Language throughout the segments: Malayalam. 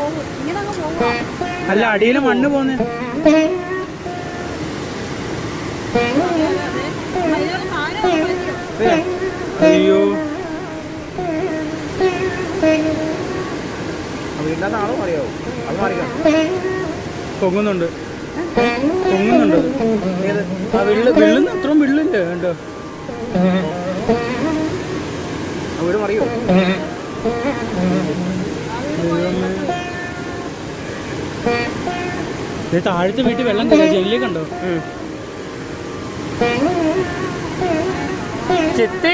പോകും ഇങ്ങനെ അങ്ങ് പോകും അല്ല അടിയിൽ മണ്ണ് പോന്നെ അതിനകത്ത് താഴെ വലിക്കും. അയ്യോ വീട്ടിനകത്ത് ആളോ അറിയാവോ അത് മാറിക്കാം പൊങ്ങുന്നുണ്ട് പൊങ്ങുന്നുണ്ട് ഏത് ആ വിള്ളു വിള്ളുന്ന അത്രയും വിള്ളില്ല കേട്ടോ ആ വീട് മറിയോ ഇത് താഴത്തെ വീട്ടിൽ വെള്ളം കയറി ജയിലിലേക്ക് കണ്ടോ ചെത്തേ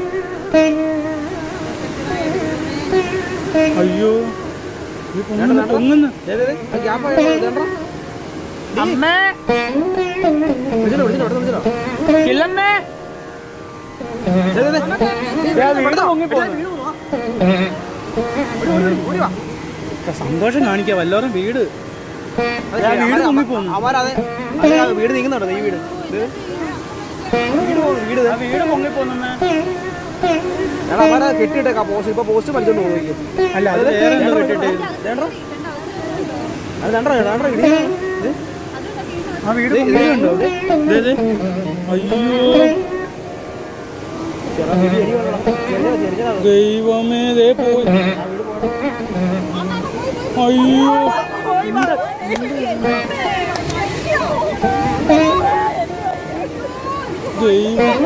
അയ്യോ ഇത് പൊങ്ങുന്നു പൊങ്ങുന്നു ഏത് ഗ്യാപ്പ് അമ്മേ വിളിച്ചോ വിളിച്ചോ ഇവിടെ വിളിച്ചോ ഇല്ലമ്മേ വീട് പൊങ്ങിപ്പോന്നു സന്തോഷം കാണിക്കാം വല്ലോറും വീട് ആ വീട് പൊങ്ങിപ്പോന്നു. അവരതെ അതെ ആ വീട് നീങ്ങുന്നുണ്ടോ ഈ വീട് ഇത് വീട് പോകുന്നു, വീട് ആ വീട് പൊങ്ങിപ്പോന്നമ്മേ എടാ അവരെ കെട്ടിയിട്ടേക്കാ പോസ്റ്റ് ഇപ്പൊ പോസ്റ്റ് വലിച്ചോണ്ട് പോകും അല്ല അത് വേറെ എന്തോ ഇട്ടിട്ട് അത് രണ്ടര രണ്ടര ഇടി ഇത് ആ വീട് പൊങ്ങിയുണ്ടോ ഇത് അയ്യോ ചെറിയ ഇടി ഇടി വന്നതാ. ചെറിയ ചെറിയ ദൈവമേ ദേ പോയി അയ്യോ ദൈവം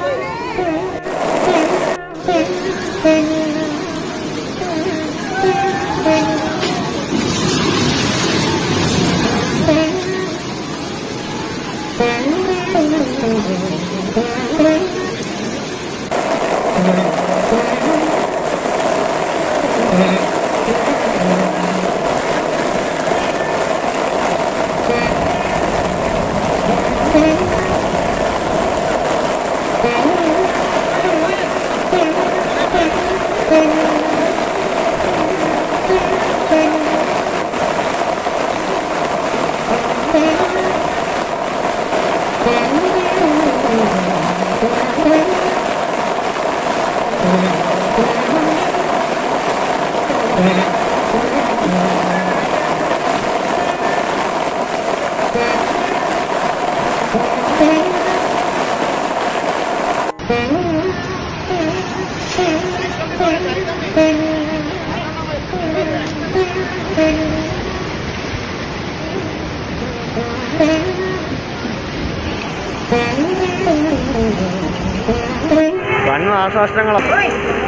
വൻ നാശനഷ്ടങ്ങളൊക്കെ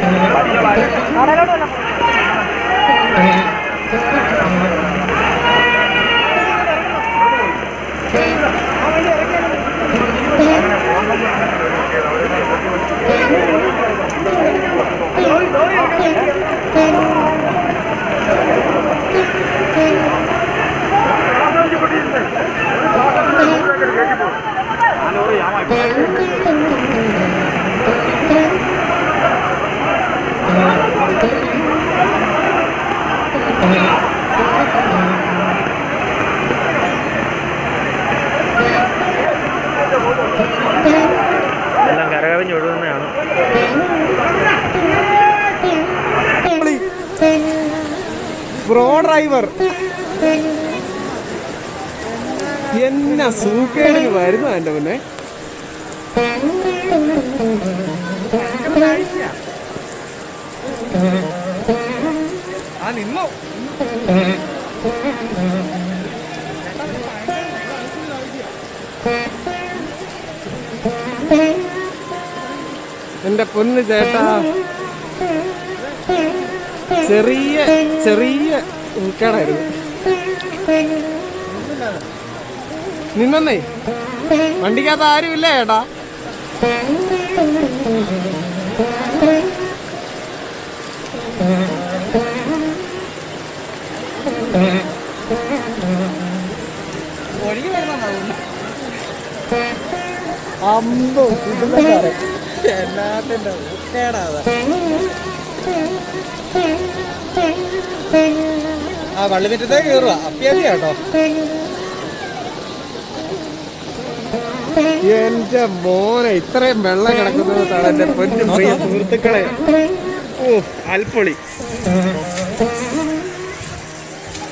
എല്ലാം കരകവിഞ്ഞൊഴുകുന്നതാണ് ബ്രോ ഡ്രൈവർ എന്നാ സൂക്കേടിന് വരുന്നു എന്റെ മുന്നേ ആ നിന്നോ എന്റെ പൊന്ന് ചേട്ടാ ചെറിയ ചെറിയ ഉൾക്കാടായിരുന്നു നിന്നേ വണ്ടിക്കകത്ത് ആരുമില്ല ചേട്ടാ അമ്പോ കുടുംബക്കാരെ എന്നാത്തിന്റെ ഉൾക്കേടാതാ ആ വള്ളിമുറ്റത്തേ കയറുക അത്യാവശ്യം കേട്ടോ എന്റെ മോനെ ഇത്രയും വെള്ളം കിടക്കുന്നതാണ് എന്റെ പൊന്നു പ്രിയ സുഹൃത്തുക്കളെ ഓ അൽപ്പൊളി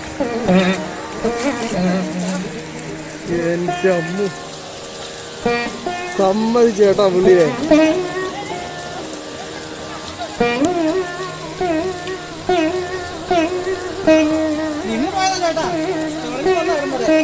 എൻ്റെ അമ്മു സമ്മതിച്ചേട്ടാ പുള്ളിയെ നിന്ന് പോയതാ ചേട്ടാ തുറന്നു വന്ന വരുമ്പോഴേ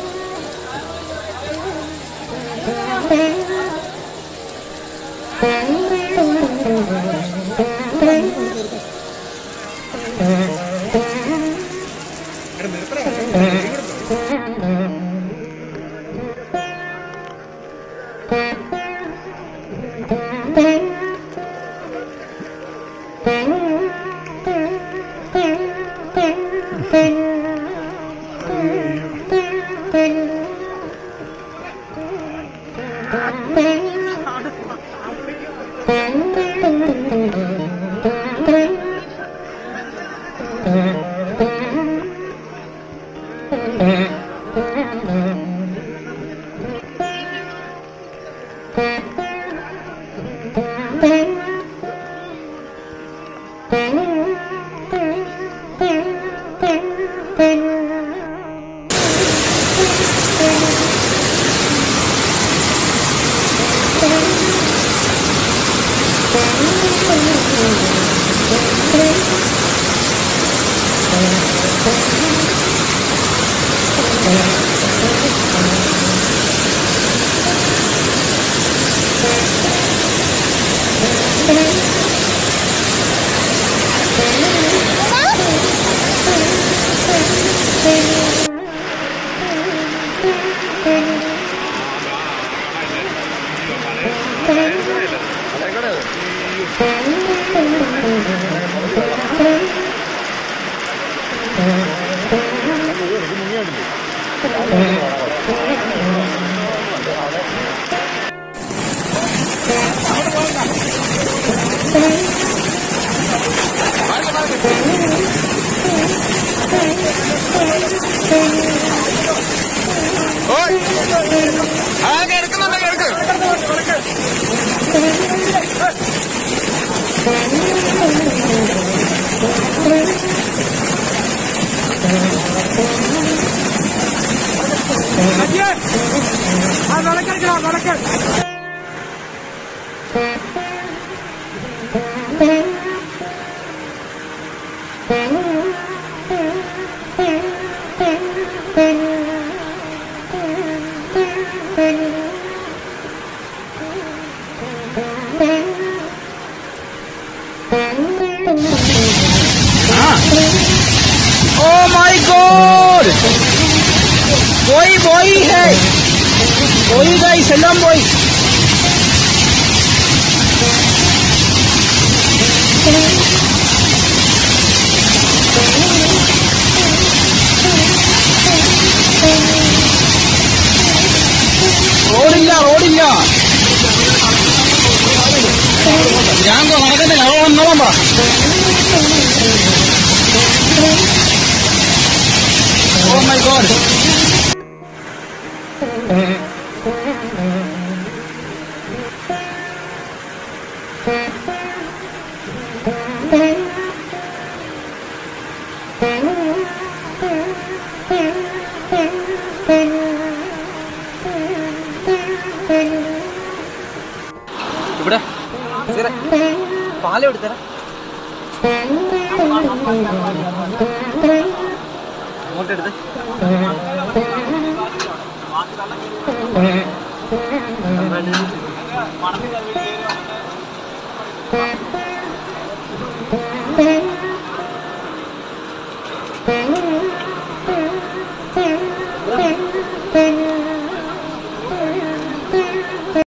oh my god boy boy है बॉय गाइस सलाम बॉय റോഡില്ല റോഡില്ല ഞാൻ നടക്കുന്നില്ല അവ വന്നോളാം പറ Oh my god. ഇവിടെ പാലം എടുത്തരാ അങ്ങോട്ടെടുത്ത് Thank you.